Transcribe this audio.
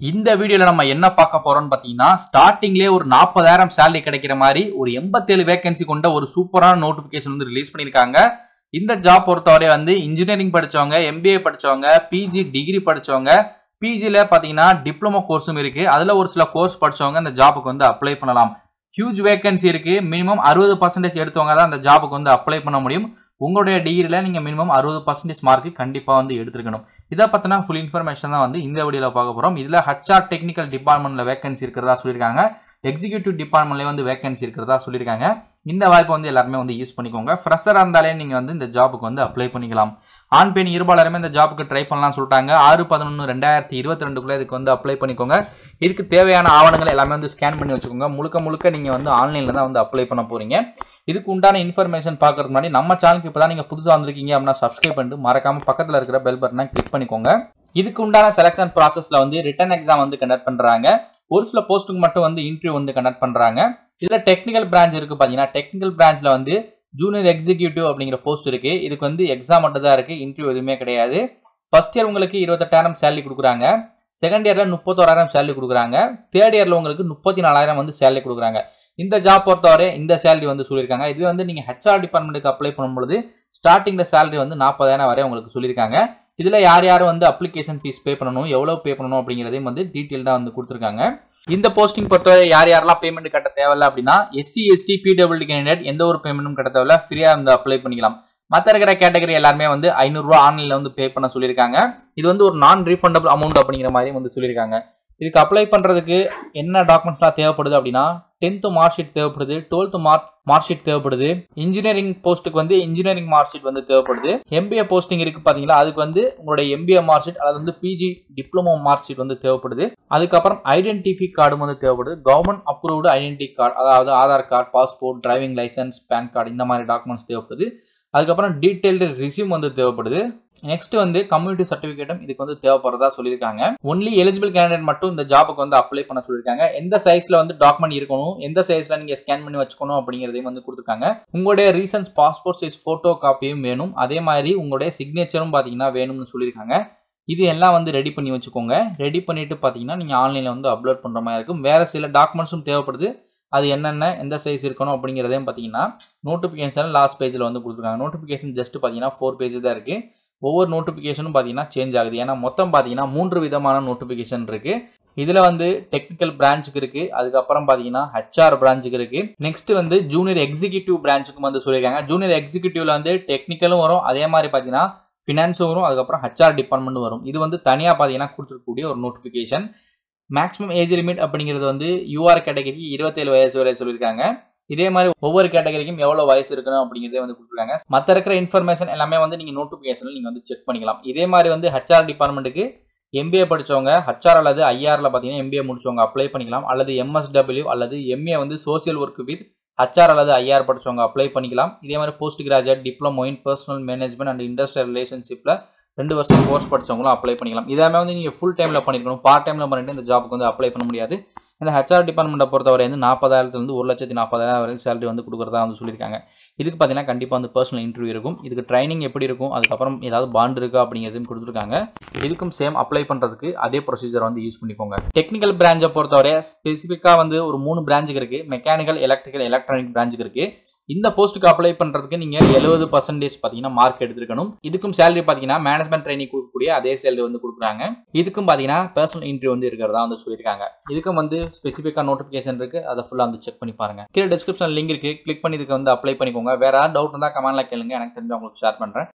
இந்த வீடியோல நம்ம என்ன பார்க்க போறோம்னு பாத்தீங்கன்னா ஸ்டார்டிங்லேயே ஒரு நாற்பதாயிரம் சேலரி கிடைக்கிற மாதிரி ஒரு எண்பத்தேழு வேகன்சி கொண்ட ஒரு சூப்பரான நோட்டிபிகேஷன் வந்து ரிலீஸ் பண்ணியிருக்காங்க இந்த ஜாப் பொறுத்தவரை வந்து இன்ஜினியரிங் படிச்சவங்க எம்பிஏ படிச்சவங்க பிஜி டிகிரி படிச்சவங்க பிஜியில் பார்த்தீங்கன்னா டிப்ளமோ கோர்ஸும் இருக்கு அதில் ஒரு சில கோர்ஸ் படிச்சவங்க இந்த ஜாபுக்கு வந்து அப்ளை பண்ணலாம் ஹியூஜ் வேகன்சி இருக்கு மினிமம் அறுபது பர்சன்டேஜ் எடுத்தவங்க தான் அந்த ஜாபுக்கு வந்து அப்ளை பண்ண முடியும் உங்களுடைய டிகிரியில் நீங்கள் மினிமம் அறுபது பர்சன்டேஜ் மார்க்கு கண்டிப்பாக வந்து எடுத்துருக்கணும் இதை பற்றின ஃபுல் இன்ஃபர்மேஷன் தான் வந்து இந்த வீடியோவில் பார்க்க போகிறோம் இதில் ஹச்ஆர் டெக்னிக்கல் டிபார்ட்மெண்ட்டில் வேகன்சி இருக்கிறதா சொல்லியிருக்காங்க எக்ஸிக்யூட்டிவ் டிபார்ட்மெண்ட்லேயே வந்து வேகன்சி இருக்கிறதா சொல்லியிருக்காங்க இந்த வாய்ப்பை வந்து எல்லாருமே வந்து யூஸ் பண்ணிக்கோங்க ஃப்ரெஷராக இருந்தாலே நீங்கள் வந்து இந்த ஜாபுக்கு வந்து அப்ளை பண்ணிக்கலாம் ஆண் பெண் இருபாலருமே இந்த ஜாபுக்கு ட்ரை பண்ணலாம் சொல்லிட்டாங்க ஆறு பதினொன்று ரெண்டாயிரத்தி இருபத்தி ரெண்டுக்குள்ளே இதுக்கு வந்து அப்ளை பண்ணிக்கோங்க இதுக்கு தேவையான ஆவணங்கள் எல்லாமே வந்து ஸ்கேன் பண்ணி வச்சுக்கோங்க முழுக்க முழுக்க நீங்கள் வந்து ஆன்லைனில் தான் வந்து அப்ளை பண்ண போகிறீங்க இதுக்கு உண்டான இன்ஃபர்மேஷன் பார்க்கறதுக்கு முன்னாடி நம்ம சேனலுக்கு இப்போ தான் நீங்கள் புதுசாக வந்திருக்கீங்க அப்படின்னா சப்ஸ்கிரைப் பண்ணிட்டு மறக்காமல் பக்கத்தில் இருக்கிற பெல் பட்டனை கிளிக் பண்ணிக்கோங்க இதுக்கு உண்டான செலெக்ஷன் ப்ராசஸில் வந்து ரிட்டன் எக்ஸாம் வந்து கண்டக்ட் பண்ணுறாங்க ஒரு சில போஸ்ட்டுக்கு மட்டும் வந்து இன்டர்வியூ வந்து கண்டக்ட் பண்ணுறாங்க இதில் டெக்னிக்கல் பிரான்ச் இருக்குது பார்த்தீங்கன்னா டெக்னிக்கல் பிரான்ச்சில் வந்து ஜூனியர் எக்ஸிக்யூட்டிவ் அப்படிங்கிற போஸ்ட் இருக்குது இதுக்கு வந்து எக்ஸாம் மட்டும் தான் இருக்குது இன்டர்வியூ எதுவுமே கிடையாது ஃபர்ஸ்ட் இயர் உங்களுக்கு இருபத்தெட்டாயிரம் சேலரி கொடுக்குறாங்க செகண்ட் இயரில் முப்பத்தோராயிரம் சேலரி கொடுக்குறாங்க தேர்ட் இயரில் உங்களுக்கு முப்பத்தி நாலாயிரம் வந்து சேலரி கொடுக்குறாங்க இந்த ஜாப் பொறுத்தவரை இந்த சேலரி வந்து சொல்லியிருக்காங்க இதுவே வந்து நீங்கள் ஹெச்ஆர் டிபார்ட்மெண்ட்டுக்கு அப்ளை பண்ணும்பொழுது ஸ்டார்டிங்கில் சேலரி வந்து நாற்பதாயிரம் வரை உங்களுக்கு சொல்லியிருக்காங்க இதில் யார் யார் வந்து அப்ளிகேஷன் ஃபீஸ் பே பண்ணணும் எவ்வளோ பே பண்ணணும் அப்படிங்கிறதையும் வந்து டீட்டெயில்டாக வந்து கொடுத்துருக்காங்க இந்த போஸ்டிங் பொறுத்தவரை யார் யாரெல்லாம் பேமெண்ட் கட்ட தேவையில்ல அப்படின்னா எஸ்சி எஸ்டி பிடபிள்யூடி கேண்டிடேட் எந்த ஒரு பேமெண்ட்டும் கட்ட தேவையில்ல ஃப்ரீயாக வந்து அப்ளை பண்ணிக்கலாம் மற்ற இருக்கிற கேட்டகரி எல்லாருமே வந்து ஐநூறுரூவா ஆன்லைனில் வந்து பே பண்ண சொல்லியிருக்காங்க இது வந்து ஒரு நான் ரீஃபண்டபிள் அமௌண்ட் அப்படிங்கிற மாதிரி வந்து சொல்லியிருக்காங்க இதுக்கு அப்ளை பண்ணுறதுக்கு என்ன டாக்குமெண்ட்ஸ்லாம் தேவைப்படுது அப்படின்னா டென்த்து மார்க் ஷீட் தேவைப்படுது டுவெல்த்து மார்க் மார்க் ஷீட் தேவைப்படுது இன்ஜினியரிங் போஸ்ட்டுக்கு வந்து இன்ஜினியரிங் மார்க் ஷீட் வந்து தேவைப்படுது எம்பிஏ போஸ்டிங் இருக்கு பார்த்தீங்களா அதுக்கு வந்து உங்களுடைய எம்பிஏ மார்க் ஷீட் அல்லது வந்து பிஜி டிப்ளமோ மார்க் ஷீட் வந்து தேவைப்படுது அதுக்கப்புறம் ஐடென்டிஃபி கார்டும் வந்து தேவைப்படுது கவர்மெண்ட் அப்ரூவ்டு ஐடென்டி கார்டு அதாவது Aadhaar card passport driving licence pan card இந்த மாதிரி டாக்குமெண்ட்ஸ் தேவைப்படுது அதுக்கப்புறம் டீட்டெயில்டு ரிசியூம் வந்து தேவைப்படுது நெக்ஸ்ட் வந்து கம்யூனிட்டி சர்டிஃபிகேட்டும் இதுக்கு வந்து தேவைப்படுறதா சொல்லியிருக்காங்க ஒன்லி எலிஜிபிள் கேண்டிடேட் மட்டும் இந்த ஜாபுக்கு வந்து அப்ளை பண்ண சொல்லியிருக்காங்க எந்த சைஸ்ல வந்து டாக்குமெண்ட் இருக்கணும் எந்த சைஸ்ல நீங்க ஸ்கேன் பண்ணி வச்சுக்கணும் அப்படிங்கிறதையும் வந்து கொடுத்துருக்காங்க உங்களுடைய ரீசன்ஸ் பாஸ்போர்ட் சைஸ் போட்டோ காப்பியும் வேணும் அதே மாதிரி உங்களுடைய சிக்னேச்சரும் பார்த்தீங்கன்னா வேணும்னு சொல்லியிருக்காங்க இது எல்லாம் வந்து ரெடி பண்ணி வச்சுக்கோங்க ரெடி பண்ணிட்டு பார்த்தீங்கன்னா நீங்கள் ஆன்லைனில் வந்து அப்லோட் பண்ணுற மாதிரி இருக்கும் வேறு சில டாக்குமெண்ட்ஸும் தேவைப்படுது அது என்னென்ன எந்த சைஸ் இருக்கணும் அப்படிங்கிறதையும் பார்த்தீங்கன்னா நோட்டிஃபிகேஷன் லாஸ்ட் பேஜில் வந்து கொடுத்துருக்காங்க நோட்டிஃபிகேஷன் ஜஸ்ட் பார்த்தீங்கன்னா ஃபோர் பேஜ் தான் இருக்குது ஒவ்வொரு நோட்டிஃபிகேஷனும் பார்த்தீங்கன்னா சேஞ்ச் ஆகுது ஏன்னா மொத்தம் பார்த்தீங்கன்னா மூன்று விதமான நோட்டிஃபிகேஷன் இருக்குது இதில் வந்து டெக்னிக்கல் பிரான்ச்சுக்கு இருக்குது அதுக்கப்புறம் பார்த்தீங்கன்னா ஹெச்ஆர் பிரான்ச்சுக்கு இருக்குது நெக்ஸ்ட் வந்து ஜூனியர் எக்ஸிக்யூட்டிவ் பிரான்ச்சுக்கும் வந்து சொல்லியிருக்காங்க ஜூனியர் எக்ஸிக்யூட்டிவ்ல வந்து டெக்னிக்கலும் வரும் அதே மாதிரி பார்த்தீங்கன்னா ஃபினான்ஸும் வரும் அதுக்கப்புறம் ஹெச்ஆர் டிபார்ட்மெண்ட்டும் வரும் இது வந்து தனியாக பார்த்தீங்கன்னா கொடுத்துருக்கக்கூடிய ஒரு நோட்டிஃபிகேஷன் மேக்ஸிமம் ஏஜ் லிமிட் அப்படிங்கிறது வந்து யூஆர் கேட்டகரிக்கு இருபத்தேழு வயசு வரை சொல்லியிருக்காங்க இதே மாதிரி ஒவ்வொரு கேட்டகரிக்கும் எவ்வளோ வயசு இருக்கணும் அப்படிங்கிறதே வந்து கொடுத்துருக்காங்க மற்ற இருக்கிற இன்ஃபர்மேஷன் எல்லாமே வந்து நீங்கள் நோட்டிஃபிகேஷனில் நீங்கள் வந்து செக் பண்ணிக்கலாம் இதே மாதிரி வந்து ஹெச்ஆர் டிபார்ட்மெண்ட்டுக்கு எம்பிஏ படித்தவங்க ஹச்ஆர் அல்லது ஐஆரில் பார்த்தீங்கன்னா எம்பிஏ முடிச்சவங்க அப்ளை பண்ணிக்கலாம் அல்லது எம்எஸ்டபிள்யூ அல்லது எம்ஏ வந்து சோசியல் ஒர்க் வித் ஹச்ஆர் அல்லது ஐஆர் படித்தவங்க அப்ளை பண்ணிக்கலாம் இதே மாதிரி post graduate diploma in personnel management and industrial ரிலேஷன்ஷிப்பில் ரெண்டு வருஷம் கோர்ஸ் படித்தவங்களும் அப்ளை பண்ணிக்கலாம் இதெல்லாமே வந்து நீங்கள் ஃபுல் டைமில் பண்ணிருக்கணும் பார்ட் டைமில் பண்ணிட்டு இந்த ஜாப்புக்கு வந்து அப்ளை பண்ண முடியாது இந்த ஹெச்ஆர் டிபார்ட்மெண்ட்டை பொறுத்தவரை வந்து நாற்பதாயிரத்துலேருந்து ஒரு லட்சத்தி நாற்பதாயிரம் வரைக்கும் சேலரி வந்து கொடுக்குறதா வந்து சொல்லியிருக்காங்க இதுக்கு பார்த்தீங்கன்னா கண்டிப்பாக வந்து பர்சனல் இன்டர்வியூ இருக்கும் இதுக்கு ட்ரைனிங் எப்படி இருக்கும் அதுக்கப்புறம் ஏதாவது பாண்ட் இருக்கா அப்படிங்கிறதையும் கொடுத்துருக்காங்க இதுக்கும் சேம் அப்ளை பண்ணுறதுக்கு அதே ப்ரொசீஜர் வந்து யூஸ் பண்ணிக்கோங்க டெக்னிக்கல் பிரான்ச்சை பொறுத்தவரை ஸ்பெசிஃபிக்காக வந்து ஒரு மூணு பிரான்ச்சுக்கு இருக்குது மெக்கானிக்கல் எலக்ட்ரிக்கல் எலக்ட்ரானிக் பிரான்ச்சுக்கு இருக்குது இந்த போஸ்ட்டுக்கு அப்ளை பண்ணுறதுக்கு நீங்கள் எழுபது பர்சன்டேஜ் பார்த்தீங்கன்னா மார்க் எடுத்துருக்கணும் இதுக்கும் சேலரி பார்த்தீங்கன்னா மேனேஜ்மெண்ட் ட்ரைனிங் கொடுக்கக்கூடிய அதே சேலரி வந்து கொடுக்குறாங்க இதுக்கும் பார்த்தீங்கன்னா பர்சனல் இன்டர்வியூ வந்து இருக்கிறதா வந்து சொல்லியிருக்காங்க இதுக்கும் வந்து ஸ்பெசிஃபிக்காக நோட்டிஃபிகேஷன் இருக்குது அதை ஃபுல்லாக வந்து செக் பண்ணி பாருங்க கீழே டிஸ்கிரிப்ஷன் லிங்க் இருக்குது கிளிக் பண்ணி இதுக்கு வந்து அப்ளை பண்ணிக்கோங்க வேறு ஏதாவது டவுட் இருந்தால் கமெண்ட்ல கேளுங்க எனக்கு தெரிஞ்சு உங்களுக்கு ஷேர் பண்ணுறேன்